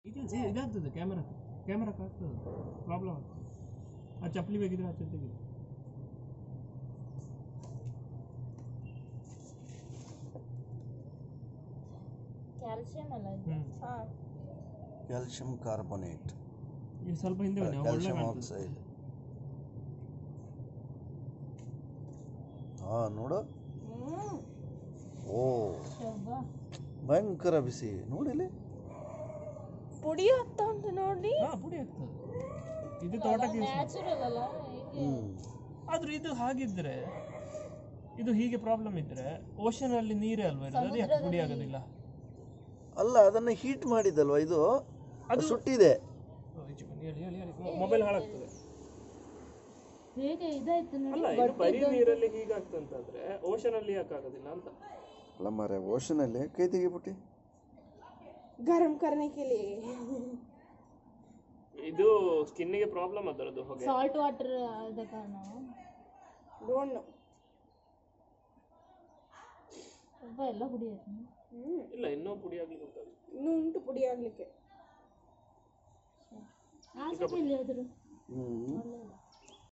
ಇದು ಸಿ- ಇದಾಗ್ತದೆ ಕ್ಯಾಮ್ರಾ ಕ್ಯಾಮ್ರಾಕ್ಕೆ ಆಗ್ತದೆ ಪ್ರಾಬ್ಲಮ್ ಆಗ್ತದೆ ಆ ಚಪ್ಪಲಿ ಬೇಕಿದ್ರೆ ಆಚೆ ತೆಗಿದೆ ಕ್ಯಾಲ್ಸಿಯಂ ಅಲ್ಲ ಇದು ಹ್ಮ್. ಹಾ ಕ್ಯಾಲ್ಸಿಯಂ ಕಾರ್ಬೊನೇಟ್ ಇದು ಸ್ವಲ್ಪ ಹಿಂದೆ ಬನ್ನಿ ಅವು ಒಳ್ಳೆ ಕ್ಯಾಲ್ಸಿಯಂ ಕಾಣ್ತದೆ ಆಕ್ಸೈಡ್ ಹಾ ನೋಡು ಹ್ಮ್ ಓ ಶಬ್ಬಾ. ಭಯಂಕರ ಬಿಸಿ ನೋಡಿಲಿ ಪುಡಿ ಆಗ್ತಾ ಉಂಟು ನೋಡಿ ಹಾ ಪುಡಿ ಆಗ್ತದೆ ಇದು ತೋಟಕ್ಕೆ use ಮಾಡಿ. ನ್ಯಾಚುರಲ್ ಅಲ್ಲ ಹೀಗೆ ಹ್ಮ್ ಆದ್ರೂ ಇದು ಹಾಗಿದ್ರೆ ಇದು ಹೀಗೆ ಪ್ರಾಬ್ಲಮ್ ಇದ್ರೆ ಓಷನ್ ಅಲ್ಲಿ ನೀರೇ ಅಲ್ವಾ ಇರೋದು ಅದು ಯಾಕೆ ಪುಡಿ ಆಗೋದಿಲ್ಲ ಅಲ್ಲ ಅದನ್ನ ಹೀಟ್ ಮಾಡಿದಲ್ವಾ ಇದು ಅದು ಸುಟ್ಟಿದೆ ಓ, ಈಚೆ ಬನ್ನಿ, ಹೇಳಿ ಹೇಳಿ ಹೇಳಿ ಮೊಬೈಲ್ ಹಾಳಾಗ್ತದೆ ಹೇಗೆ ಇದಾಯ್ತು ನೋಡಿ ಅಲ್ಲ ಇದು ಬರೀ ನೀರಲ್ಲಿ ಹೀಗಾಗ್ತದೆ ಅಂತಂದ್ರೆ ಓಷನ್ ಅಲ್ಲಿ ಯಾಕೆ ಆಗೋದಿಲ್ಲ ಅಂತ ಅಲ್ಲ ಮಾರೆ ಓಷನಲ್ಲಿ ಕೈ ತೆಗಿಬಿಟ್ಟು गरम करने के लिए ಇದು ಸ್ಕಿನ್ನಿಗೆ ಪ್ರಾಬ್ಲಮ್ ಅದರದ್ದು ಹೊಗೆ ಸಾಲ್ಟ್ ವಾಟರ್ ಆದ ಕಾರಣ डोंट नो ಸ್ವಲ್ಪ ಎಲ್ಲ ಕುಡಿಯೋದು ಇಲ್ಲ ಇನ್ನೂ ಪುಡಿ ಆಗ್ಲಿಕ್ಕೆ ಉಂಟು ಅದು. ಇನ್ನೂ ಉಂಟು ಪುಡಿ ಆಗ್ಲಿಕ್ಕೆ ಆ ಸತಿ ಎಲ್ಲಿ ಹೋದ್ರು ಹ್ಮ್ ಒಳ್ಳೆದು